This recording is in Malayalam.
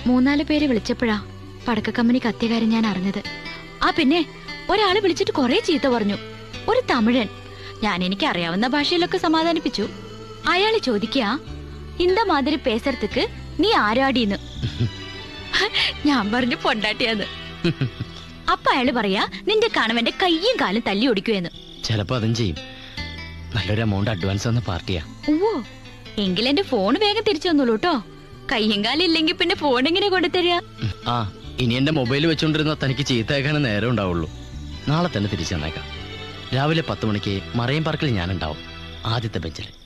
മൂന്നാല് പേര് വിളിച്ചപ്പോഴാ പടക്ക കമ്പനി കത്തിയ കാര്യം ഞാൻ അറിഞ്ഞത് ആ പിന്നെ ഒരാള് വിളിച്ചിട്ട് കൊറേ ചീത്ത പറഞ്ഞു ഒരു തമിഴൻ ഞാൻ എനിക്ക് അറിയാവുന്ന ഭാഷയിലൊക്കെ സമാധാനിപ്പിച്ചു അയാള് ചോദിക്കാ ഇന്ത മാതിരി പേസറത്തുക്ക് നീ ആരാടീന്ന് ഞാൻ പറഞ്ഞു പൊണ്ടാട്ടിയാന്ന് അപ്പൊ അയാള് പറയാ നിന്റെ കണവന്റെ കയ്യും കാലും തല്ലി ഒടിക്കുമെന്ന് ചിലപ്പോ അതും ചെയ്യും നല്ലൊരു എമൗണ്ട് അഡ്വാൻസ് തന്ന പാർട്ടിയാ ഓ എങ്കിൽ എന്റെ ഫോൺ വേഗം തിരിച്ചു വന്നോളൂ കേട്ടോ കയ്യും കാലും ഇല്ലെങ്കിൽ പിന്നെ ഫോൺ എങ്ങനെ കൊണ്ടുതരിക ഉം, ആ ഇനി എന്റെ മൊബൈൽ വെച്ചോണ്ടിരുന്ന തനിക്ക് ചീത്തയാക്കാനേ നേരം ഉണ്ടാവുള്ളൂ നാളെ തന്നെ തിരിച്ചു തന്നേക്കാം രാവിലെ പത്ത് മണിക്ക് മറൈൻ പാർക്കിൽ ഞാനുണ്ടാവും ആദ്യത്തെ ബെഞ്ചിൽ